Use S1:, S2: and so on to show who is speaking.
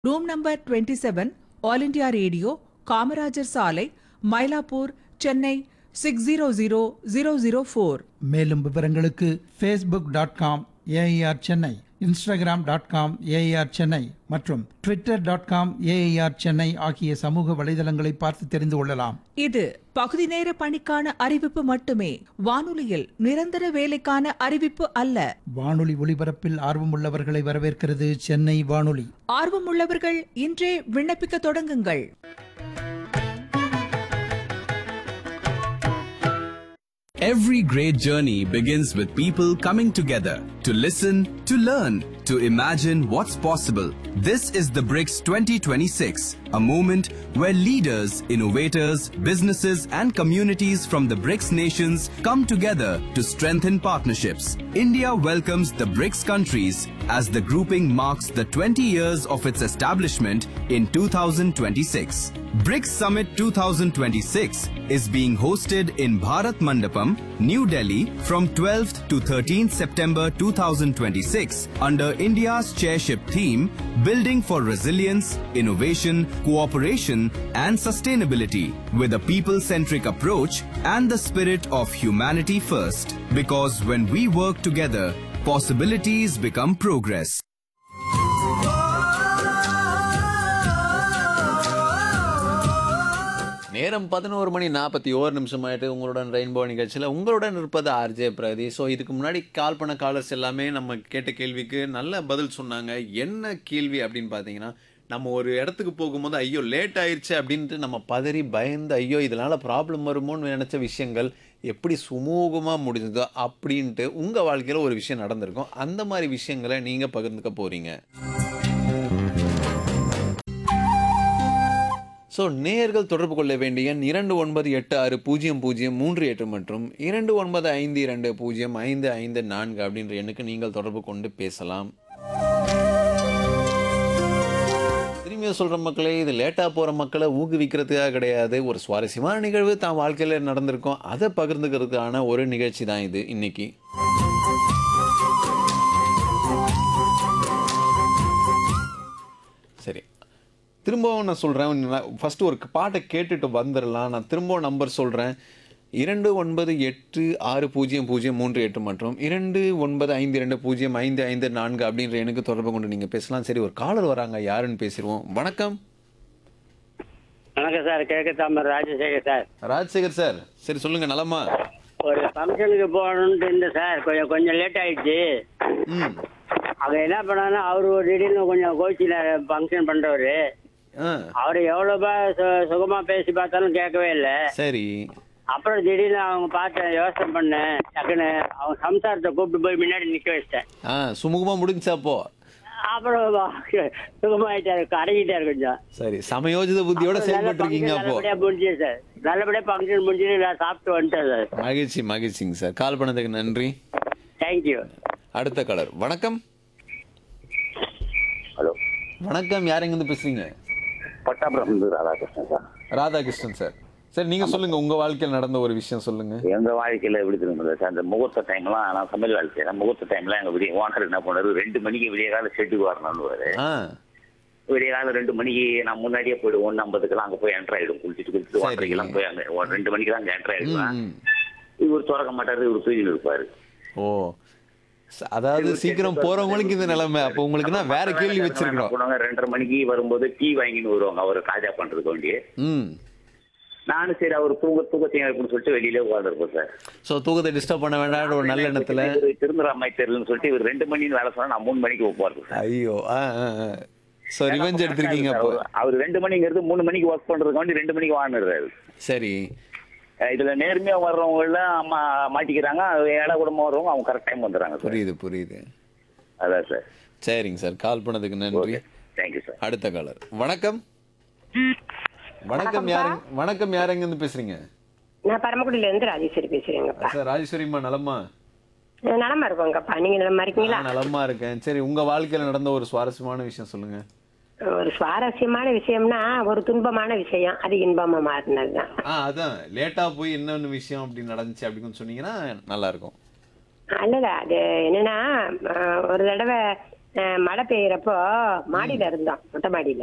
S1: Room number 27 seven All India Radio Kamarajar சாலை Mylapore Chennai six zero zero zero zero four
S2: மேலும் விவரங்களுக்கு Facebook dot com AIR Chennai Instagram dot com AIR Chennai மற்றும் Twitter dot com AIR Chennai ஆகிய சமூக வலைதளங்களை பார்த்து தெரிந்து கொள்ளலாம்
S1: இது பகுதி நேர பணிக்கான அறிவிப்பு மட்டுமே வானொலியில் நிரந்தர வேலைக்கான அறிவிப்பு அல்ல
S2: வானொலி ஒலிபரப்பில் ஆர்வமுள்ளவர்களை வரவேற்கிறது சென்னை வானொலி
S1: ஆர்வமுள்ளவர்கள் இன்றே விண்ணப்பிக்க தொடங்குங்கள்
S3: Every great journey begins with people coming together to listen, to learn, to imagine what's possible. This is the BRICS 2026, a moment where leaders, innovators, businesses, and communities from the BRICS nations come together to strengthen partnerships. India welcomes the BRICS countries as the grouping marks the 20 years of its establishment in 2026. BRICS Summit 2026 is being hosted in Bharat Mandapam, New Delhi from 12th to 13th September 2026 under India's chairship theme Building for Resilience, Innovation, Cooperation and Sustainability with a people-centric approach and the spirit of humanity first. Because when we work together, possibilities become progress.
S4: நேரம் பதினோரு மணி நாற்பத்தி ஓரு நிமிஷம் ஆயிட்டு உங்களுடன் rainbow நிகழ்ச்சியில் உங்களுடன் இருப்பது ஆர்ஜே பிரதி ஸோ இதுக்கு முன்னாடி கால் பண்ண காலர்ஸ் எல்லாமே நம்ம கேட்ட கேள்விக்கு நல்ல பதில் சொன்னாங்க என்ன கேள்வி அப்படின்னு பார்த்தீங்கன்னா நம்ம ஒரு இடத்துக்கு போகும்போது ஐயோ லேட் ஆயிடுச்சு அப்படின்ட்டு நம்ம பதறி பயந்து ஐயோ இதனால் ப்ராப்ளம் வருமோன்னு நினச்ச விஷயங்கள் எப்படி சுமூகமாக முடிஞ்சதோ அப்படின்ட்டு உங்கள் வாழ்க்கையில் ஒரு விஷயம் நடந்திருக்கும் அந்த மாதிரி விஷயங்களை நீங்கள் பகிர்ந்துக்க போகிறீங்க ஸோ நேயர்கள் தொடர்பு கொள்ள வேண்டிய எண் இரண்டு ஒன்பது எட்டு ஆறு பூஜ்ஜியம் பூஜ்ஜியம் மூன்று எட்டு மற்றும் இரண்டு ஒன்பது ஐந்து இரண்டு பூஜ்ஜியம் ஐந்து ஐந்து நான்கு அப்படின்ற எண்ணுக்கு நீங்கள் தொடர்பு கொண்டு பேசலாம் திரும்பியும் சொல்கிற மக்களே இது லேட்டாக போகிற மக்களை ஊக்குவிக்கிறதுக்காக கிடையாது ஒரு சுவாரஸ்யமான நிகழ்வு தான் வாழ்க்கையில் நடந்திருக்கும் அதை பகிர்ந்துக்கிறதுக்கான ஒரு நிகழ்ச்சி தான் இது இன்னைக்கு சரி திரும்பவும் நான் சொல்கிறேன் ஃபஸ்ட்டு ஒரு பாட்டை கேட்டுட்டு வந்துடலாம் நான் திரும்பவும் நம்பர் சொல்கிறேன் இரண்டு ஒன்பது எட்டு ஆறு பூஜ்ஜியம் பூஜ்ஜியம் மூன்று எட்டு மற்றும் இரண்டு ஒன்பது ஐந்து இரண்டு பூஜ்ஜியம் ஐந்து ஐந்து நான்கு அப்படின்ற எனக்கு தொடர்பு கொண்டு நீங்கள் பேசலாம் சரி ஒரு காலர் வராங்க யாருன்னு பேசிடுவோம் வணக்கம்
S5: வணக்கம் சார் கிழக்கு தாம்பரம் ராஜசேகர் சார்
S4: ராஜசேகர் சார் சரி சொல்லுங்கள் நலமா
S5: ஒரு ஃபங்க்ஷனுக்கு போகணுன்ட்டு இருந்தேன் சார் கொஞ்சம் கொஞ்சம் லேட் ஆயிடுச்சு
S4: ம்
S5: அங்கே என்ன பண்ணாங்கன்னா அவர் ஒரு திடீர்னு கொஞ்சம் கோச்சியில் ஃபங்க்ஷன் பண்ணுறவர்
S4: ஆ
S5: அவர் எவ்வளோபா சு சுகமாக பேசி பார்த்தாலும் கேட்கவே இல்லை
S4: சரி
S5: அப்புறம் திடீர்னு அவங்க பார்த்து யோசனை பண்ணேன் டக்குன்னு அவங்க சம்சாரத்தை கூப்பிட்டு போய் முன்னாடி நிற்க வச்சிட்டேன்
S4: ஆ சுமூகமாக முடிஞ்சா அப்போ
S5: அப்புறம் சுகமாயிட்டாரு அடங்கிட்டாரு கொஞ்சம்
S4: சரி சமயோஜித புத்தியோட செயல்பட்டு இருக்கீங்க அப்போ
S5: நல்லபடியாக முடிஞ்சது சார் நல்லபடியாக ஃபங்க்ஷன் முடிஞ்சது நான் சாப்பிட்டு வந்துட்டேன் சார்
S4: மகிழ்ச்சி மகிழ்ச்சிங்க சார் கால் பண்ணதுக்கு நன்றி
S5: தேங்க்யூ
S4: அடுத்த கலர் வணக்கம்
S6: ஹலோ
S4: வணக்கம் யார் எங்கேருந்து பேசுறீங்க
S6: பட்டாபுரம் இருந்து ராதாகிருஷ்ணன் சார்
S4: ராதாகிருஷ்ணன் சார் சரி நீங்க சொல்லுங்க உங்க வாழ்க்கையில் நடந்த ஒரு விஷயம் சொல்லுங்க
S6: எங்க வாழ்க்கையில எப்படி திரும்புது சார் அந்த முகூர்த்த டைம்லாம் நான் சமையல் வேலை செய்யறேன் முகூர்த்த டைம்ல எங்க விடிய ஓனர் என்ன பண்ணாரு ரெண்டு மணிக்கு விடிய கால ஷெட்டுக்கு வரணும்னு
S4: ஆ
S6: விடிய காலம் ரெண்டு மணிக்கு நான் முன்னாடியே போயிடுவோம் ஒன்று ஐம்பதுக்கெல்லாம் அங்கே போய் என்ட்ரு ஆயிடும் குளிச்சுட்டு குளிச்சுட்டு
S4: சரி.
S6: ஒன்றரைக்கெல்லாம் போய் அங்கே ஒரு ரெண்டு மணிக்கு தான் அங்கே என்ட்ரு ஆயிடுவேன்
S4: ம், ம்.
S6: இவர் திறக்க மாட்டாரு இவர் தூக்கிட்டு இருப்பாரு
S4: ஓ ச- அதாவது சீக்கிரம் போறவங்களுக்கு இந்த நிலைமை அப்போ உங்களுக்கு நான் வேற கேள்வி
S6: என்ன
S4: வச்சிருக்கணும்
S6: பண்ணுவாங்க ரெண்டரை மணிக்கு வரும்போது டீ வாங்கின்னு வருவாங்க அவர் காஜா பண்றதுக்கு வேண்டிய
S4: ம்
S6: நானும் சரி அவர் தூங்க தூக்கத்தையும் அப்படின்னு சொல்லிட்டு வெளியிலே உட்காந்துருப்போம் சார்
S4: ஸோ தூக்கத்தை டிஸ்டர்ப் பண்ண வேண்டாம் ஒரு நல்ல எண்ணத்துல
S6: இவரு திருந்துற அம்மாய் தெரியலன்னு சொல்லிட்டு இவர் ரெண்டு மணின்னு வேலை சொன்னா நான் மூணு மணிக்கு ஒப்பாரு சார்
S4: ஐயோ ஆ ஸோ ரிவெஞ்ச் எடுத்திருக்கீங்க அப்போ
S6: அவர் அவர் ரெண்டு மணிங்கிறது மூணு மணிக்கு ஒர்க் பண்றதுக்கு வேண்டி ரெண்டு மணிக்கு வாங்கிடுறாரு
S4: சரி
S6: இதுல நேர்மையா வர்றவங்க எல்லாம் அம்மா மாட்டிக்கிறாங்க ஏழை குடும்பம் வர்றவங்க அவங்க கரெக்ட் டைம் வந்துடுறாங்க சார்
S4: புரியுது புரியுது
S6: அதான் சார்
S4: சரிங்க சார் கால் பண்ணதுக்கு நன்றி
S6: ஓகே தேங்க்யூ சார்
S4: அடுத்த காலர் வணக்கம் வணக்கம் யாரு வணக்கம் யார் எங்கேருந்து பேசுறீங்க
S7: நான் பரமக்குடியில இருந்து ராஜேஸ்வரி பேசுறேங்கப்பா
S4: சார் ராஜேஸ்வரிம்மா நலமா
S7: நான் நலமா இருக்கோங்கப்பா நீங்க நலமா இருக்கீங்களா
S4: நான் நலமா இருக்கேன் சரி உங்க வாழ்க்கையில நடந்த ஒரு சுவாரஸ்யமான விஷயம் சொல்லுங்க
S7: ஒரு சுவாரஸ்யமான விஷயம்னா ஒரு துன்பமான விஷயம் அது இன்பமா மாறினதுதான்
S4: ஆ அதான் லேட்டா போய் என்னென்ன விஷயம் அப்படி நடந்துச்சு அப்படின்னு சொன்னீங்கன்னா நல்லா இருக்கும்
S7: அல்லல அது என்னன்னா அஹ், ஒரு தடவை அஹ், மழை பெய்யறப்போ மாடியில இருந்தோம் மொட்டை மாடியில